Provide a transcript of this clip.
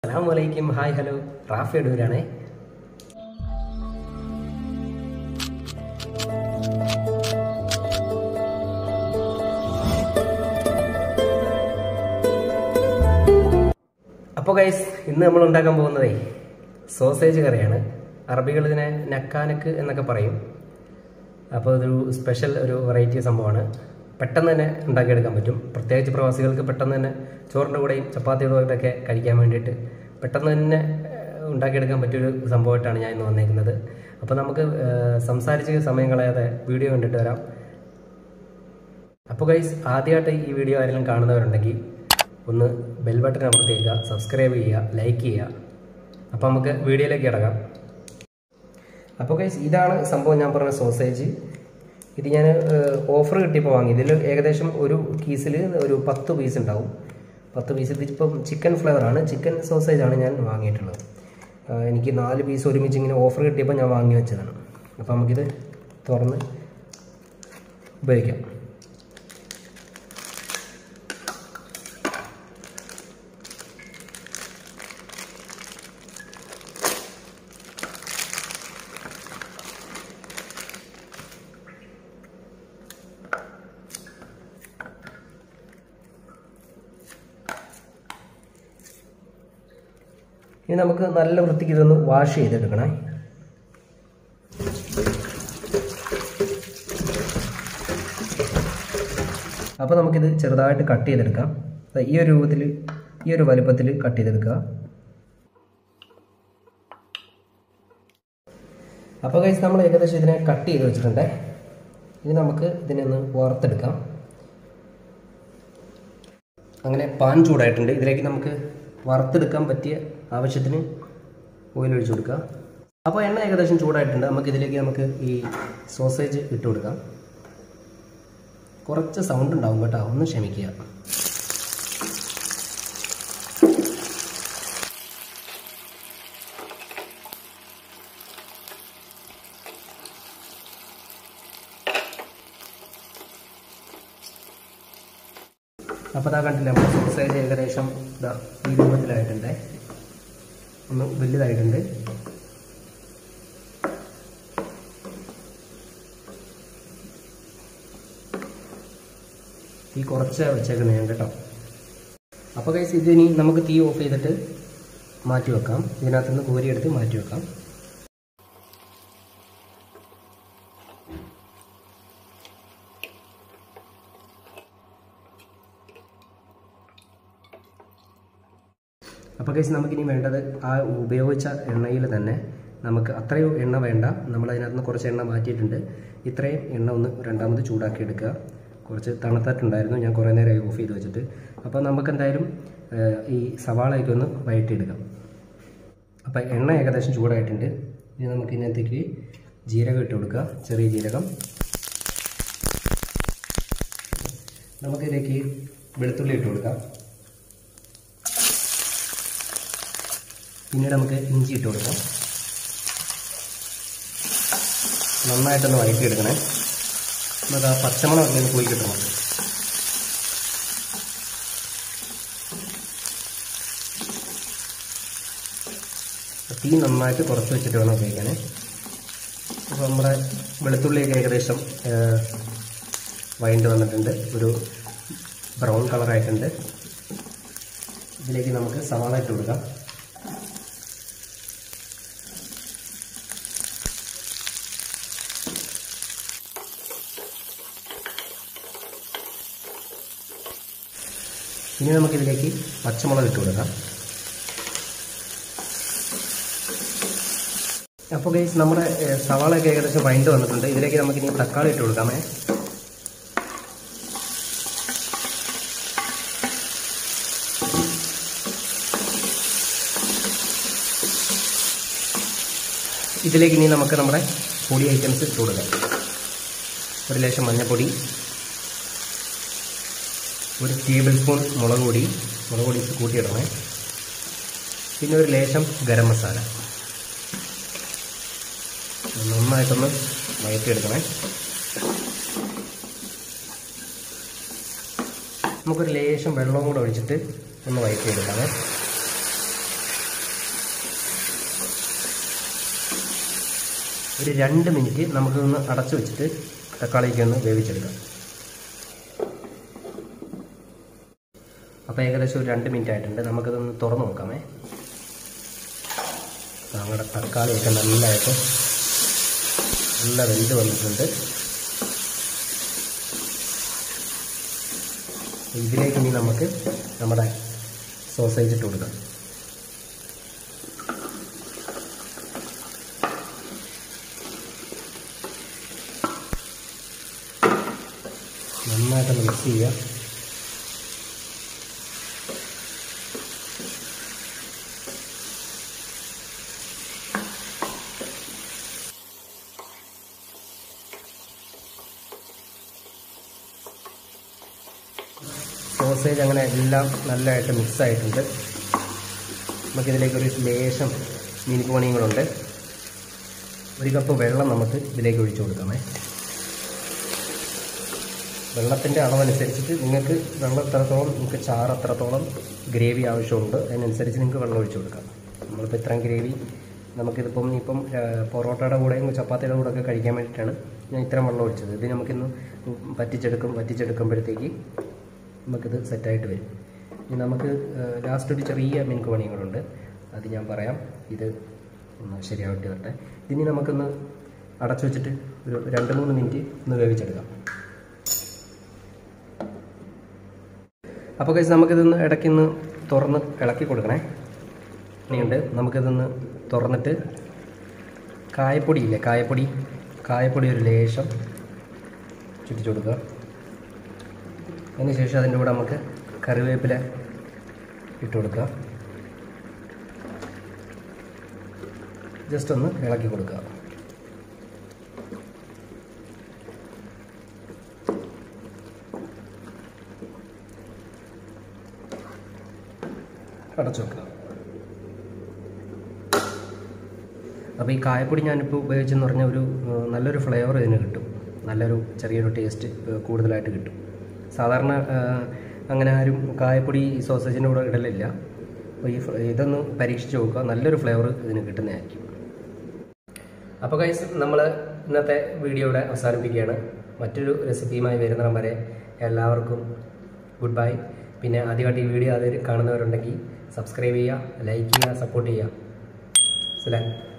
അസ്സാം വലൈക്കും hi hello Rafi അടൂരാണേ അപ്പോൾ ഗൈസ് ഇന്ന് നമ്മൾ ഉണ്ടാക്കാൻ പോകുന്നതേ സോസേജ് കറിയാണ് അറബികൾ ഇതിനെ നക്കാനക്ക് എന്നൊക്കെ പറയും അപ്പോൾ ഇതൊരു സ്പെഷ്യൽ ഒരു വെറൈറ്റി സംഭവമാണ് പെട്ടെന്ന് തന്നെ ഉണ്ടാക്കിയെടുക്കാൻ പറ്റും പ്രത്യേകിച്ച് പ്രവാസികൾക്ക് പെട്ടെന്ന് തന്നെ ചോറിൻ്റെ കൂടെയും ചപ്പാത്തിയുടെ കൂടെയൊക്കെ കഴിക്കാൻ വേണ്ടിയിട്ട് പെട്ടെന്ന് തന്നെ ഏഹ്, ഉണ്ടാക്കിയെടുക്കാൻ പറ്റിയൊരു സംഭവമായിട്ടാണ് ഞാൻ ഇന്ന് വന്നേക്കുന്നത് അപ്പോൾ നമുക്ക് ഏഹ്, സംസാരിച്ച് സമയം കളയാതെ വീഡിയോ കണ്ടിട്ട് വരാം അപ്പോൾ ഗൈസ് ആദ്യമായിട്ട് ഈ വീഡിയോ ആരെങ്കിലും കാണുന്നവരുണ്ടെങ്കിൽ ഒന്ന് ബെൽ ബട്ടൺ അമർത്തിയേക്കുക സബ്സ്ക്രൈബ് ചെയ്യുക ലൈക്ക് ചെയ്യുക അപ്പോൾ നമുക്ക് വീഡിയോയിലേക്ക് കിടക്കാം അപ്പോൾ ഗൈസ് ഇതാണ് സംഭവം ഞാൻ പറഞ്ഞ സോസേജ് ഇത് ഞാൻ ഓഫർ കിട്ടിയപ്പോൾ വാങ്ങി ഇതിൽ ഏകദേശം ഒരു കീസിൽ ഒരു പത്ത് പീസ് ഉണ്ടാവും പത്ത് പീസ് ഇതിപ്പം ചിക്കൻ ഫ്ലേവറാണ് ചിക്കൻ സോസേജാണ് ഞാൻ വാങ്ങിയിട്ടുള്ളത് ആ, എനിക്ക് നാല് പീസ് ഒരുമിച്ച് ഇങ്ങനെ ഓഫർ കിട്ടിയപ്പോൾ ഞാൻ വാങ്ങി വെച്ചതാണ് അപ്പോൾ നമുക്കിത് തുറന്ന് ഉപയോഗിക്കാം ഇനി നമുക്ക് നല്ല വൃത്തിക്ക് ഇതൊന്ന് വാഷ് ചെയ്തെടുക്കണേ അപ്പോൾ നമുക്കിത് ചെറുതായിട്ട് കട്ട് ചെയ്തെടുക്കാം ദാ ഈ ഒരു രൂപത്തിൽ ഈ ഒരു വലുപ്പത്തിൽ കട്ട് ചെയ്തെടുക്കുക അപ്പോൾ കഴിച്ച് നമ്മൾ ഏകദേശം ഇതിനെ കട്ട് ചെയ്ത് വെച്ചിട്ടുണ്ട് ഇനി നമുക്ക് ഇതിനെ ഒന്ന് വറുത്തെടുക്കാം അങ്ങനെ പാൻ ചൂടായിട്ടുണ്ട് ഇതിലേക്ക് നമുക്ക് വറുത്തെടുക്കാൻ പറ്റിയ ആവശ്യത്തിന് ഓയിൽ ഒഴിച്ചു കൊടുക്കുക അപ്പോൾ എണ്ണ ഏകദേശം ചൂടായിട്ടുണ്ട് നമുക്ക് ഇതിലേക്ക് നമുക്ക് ഈ സോസേജ് ഇട്ട് കൊടുക്കാം കുറച്ച് സൗണ്ട് ഉണ്ടാവും കേട്ടോ ഒന്ന് ക്ഷമിക്കുക അപ്പോൾ അതാ കണ്ടില്ല നമ്മുടെ സോസേജ് ഏകദേശം ഇതാ ഈ രൂപത്തിലായിട്ടുണ്ട് ഒന്ന് വലുതായിട്ടുണ്ട് തീ കുറച്ച് വെച്ചേക്കുന്നത് ഞാൻ കേട്ടോ അപ്പോൾ കൈസ് ഇതിനി നമുക്ക് തീ ഓഫ് ചെയ്തിട്ട് മാറ്റി വെക്കാം ഇതിനകത്തുനിന്ന് കോരിയെടുത്ത് മാറ്റി വെക്കാം അപ്പോൾ കേസ് നമുക്കിനി വേണ്ടത് ആ ഉപയോഗിച്ച എണ്ണയിൽ തന്നെ നമുക്ക് അത്രയും എണ്ണ വേണ്ട നമ്മൾ അതിനകത്ത് നിന്ന് കുറച്ച് എണ്ണ മാറ്റിയിട്ടുണ്ട് ഇത്രയും എണ്ണ ഒന്ന് രണ്ടാമത് ചൂടാക്കി എടുക്കുക കുറച്ച് തണുത്തിട്ടുണ്ടായിരുന്നു ഞാൻ കുറേ നേരമായി ഓഫ് ചെയ്ത് വെച്ചിട്ട് അപ്പോൾ നമുക്ക് എന്തായാലും ഏഹ്, ഈ സവാളയൊക്കെ ഒന്ന് വഴറ്റിയെടുക്കാം അപ്പോൾ എണ്ണ ഏകദേശം ചൂടായിട്ടുണ്ട് ഇനി നമുക്ക് ഇതിനകത്തേക്ക് ജീരകം ഇട്ട് കൊടുക്കുക ചെറിയ ജീരകം നമുക്കിതിലേക്ക് വെളുത്തുള്ളി ഇട്ട് കൊടുക്കാം പിന്നീട് നമുക്ക് ഇഞ്ചി ഇട്ട് കൊടുക്കാം നന്നായിട്ടൊന്ന് വഴറ്റിയെടുക്കണേ നമുക്ക് ആ പച്ചമുളക് ഒന്ന് പോയി കിട്ടണം തീ നന്നായിട്ട് കുറച്ച് വെച്ചിട്ട് വേണം ഉപയോഗിക്കാനേ അപ്പോൾ നമ്മുടെ വെളുത്തുള്ളിയൊക്കെ ഏകദേശം വൈൻഡ് വന്നിട്ടുണ്ട് ഒരു ബ്രൗൺ കളറായിട്ടുണ്ട് ഇതിലേക്ക് നമുക്ക് സവാള ഇട്ട് കൊടുക്കാം ഇനി നമുക്കിതിലേക്ക് പച്ചമുളക് ഇട്ട് കൊടുക്കാം അപ്പോൾ ഗൈസ് നമ്മുടെ ഏഹ്, സവാളയൊക്കെ ഏകദേശം വൈൻഡ് വന്നിട്ടുണ്ട് ഇതിലേക്ക് നമുക്കിനി തക്കാളി ഇട്ട് കൊടുക്കാമേ ഇതിലേക്ക് ഇനി നമുക്ക് നമ്മുടെ പൊടി ഐറ്റംസ് ഇട്ട് കൊടുക്കാം ഒരു ലേശം മഞ്ഞൾപ്പൊടി ഒരു ടേബിൾ സ്പൂൺ മുളക് പൊടി മുളക് പൊടി കൂട്ടിയിടണേ പിന്നെ ഒരു ലേശം ഗരം മസാല നന്നായിട്ടൊന്ന് വഴറ്റിയെടുക്കണേ നമുക്കൊരു ലേശം വെള്ളവും കൂടെ ഒഴിച്ചിട്ട് ഒന്ന് വഴറ്റിയെടുക്കാമേ ഒരു രണ്ട് മിനിറ്റ് നമുക്കൊന്ന് അടച്ചു വെച്ചിട്ട് തക്കാളിയൊക്കെ ഒന്ന് വേവിച്ചെടുക്കാം അപ്പോൾ ഏകദേശം ഒരു രണ്ട് മിനിറ്റ് ആയിട്ടുണ്ട് നമുക്കിതൊന്ന് തുറന്ന് നോക്കാമേ നമ്മുടെ തക്കാളിയൊക്കെ നല്ലതായിട്ട് നല്ല വെന്ത് വന്നിട്ടുണ്ട് ഇതിലേക്ക് ഇനി നമുക്ക് നമ്മുടെ സോസേജ് ഇട്ട് കൊടുക്കാം നന്നായിട്ടൊന്ന് മിക്സ് ചെയ്യുക സോസേജ് അങ്ങനെ എല്ലാം നല്ലതായിട്ട് മിക്സ് ആയിട്ടുണ്ട് നമുക്കിതിലേക്ക് ഒരു ലേശം മിനിക്ക് പണിയുകളുണ്ട് ഒരു കപ്പ് വെള്ളം നമുക്ക് ഇതിലേക്ക് ഒഴിച്ചു കൊടുക്കാമേ വെള്ളത്തിൻ്റെ അളവനുസരിച്ചിട്ട് നിങ്ങൾക്ക് വെള്ളം എത്രത്തോളം നിങ്ങൾക്ക് ചാറ് എത്രത്തോളം ഗ്രേവി ആവശ്യമുണ്ട് അതിനനുസരിച്ച് നിങ്ങൾക്ക് വെള്ളം ഒഴിച്ചു കൊടുക്കാം നമ്മളിപ്പോൾ ഇത്രയും ഗ്രേവി നമുക്കിതിപ്പം ഇപ്പം പൊറോട്ടയുടെ കൂടെയും ചപ്പാത്തിയുടെ കൂടെ ഒക്കെ കഴിക്കാൻ വേണ്ടിയിട്ടാണ് ഞാൻ ഇത്രയും വെള്ളം ഒഴിച്ചത് ഇത് നമുക്കിന്ന് പറ്റിച്ചെടുക്കും പറ്റിച്ചെടുക്കുമ്പോഴത്തേക്ക് നമുക്കിത് സെറ്റായിട്ട് വരും ഇനി നമുക്ക് ലാസ്റ്റ് ഒരു ചെറിയ മിനുക്ക് പണികളുണ്ട് അത് ഞാൻ പറയാം ഇത് ഒന്ന് ശരിയായിട്ട് വരട്ടെ ഇനി നമുക്കൊന്ന് അടച്ചു വെച്ചിട്ട് ഒരു രണ്ട് മൂന്ന് മിനിറ്റ് ഒന്ന് വേവിച്ചെടുക്കാം അപ്പോൾ കഴിച്ച് നമുക്കിതൊന്ന് ഇടയ്ക്കൊന്ന് തുറന്ന് ഇളക്കി കൊടുക്കണേ ഇനിയുണ്ട് നമുക്കിതൊന്ന് തുറന്നിട്ട് കായപ്പൊടി ഇല്ലേ കായപ്പൊടി കായപ്പൊടി ഒരു ലേശം ചുറ്റിച്ചു കൊടുക്കുക അതിനുശേഷം അതിൻ്റെ കൂടെ നമുക്ക് കറിവേപ്പില ഇട്ട് കൊടുക്കുക ജസ്റ്റ് ഒന്ന് ഇളക്കി കൊടുക്കുക അടച്ചു വെക്കുക അപ്പോൾ ഈ കായപ്പൊടി ഞാനിപ്പോൾ ഉപയോഗിച്ചെന്ന് പറഞ്ഞാൽ ഒരു ഏഹ്, നല്ലൊരു ഫ്ലേവർ ഇതിന് കിട്ടും നല്ലൊരു ചെറിയൊരു ടേസ്റ്റ് ഏഹ്, കൂടുതലായിട്ട് കിട്ടും സാധാരണ ഏഹ്, അങ്ങനെ ആരും കായപ്പൊടി ഈ സോസേജിൻ്റെ കൂടെ ഇടലില്ല അപ്പോൾ ഈ ഫ്ര- ഇതൊന്ന് പരീക്ഷിച്ച് നോക്കുക നല്ലൊരു ഫ്ലേവർ ഇതിന് കിട്ടുന്നതായിരിക്കും അപ്പോൾ ഗൈസ് നമ്മൾ ഇന്നത്തെ വീഡിയോ ഇവിടെ അവസാനിപ്പിക്കുകയാണ് മറ്റൊരു റെസിപ്പിയുമായി വരുന്നിടം വരെ എല്ലാവർക്കും ഗുഡ് ബൈ പിന്നെ ആദ്യമായിട്ട് ഈ വീഡിയോ അതിൽ കാണുന്നവരുണ്ടെങ്കിൽ സബ്സ്ക്രൈബ് ചെയ്യുക ലൈക്ക് ചെയ്യുക സപ്പോർട്ട് ചെയ്യുക സിലാൻ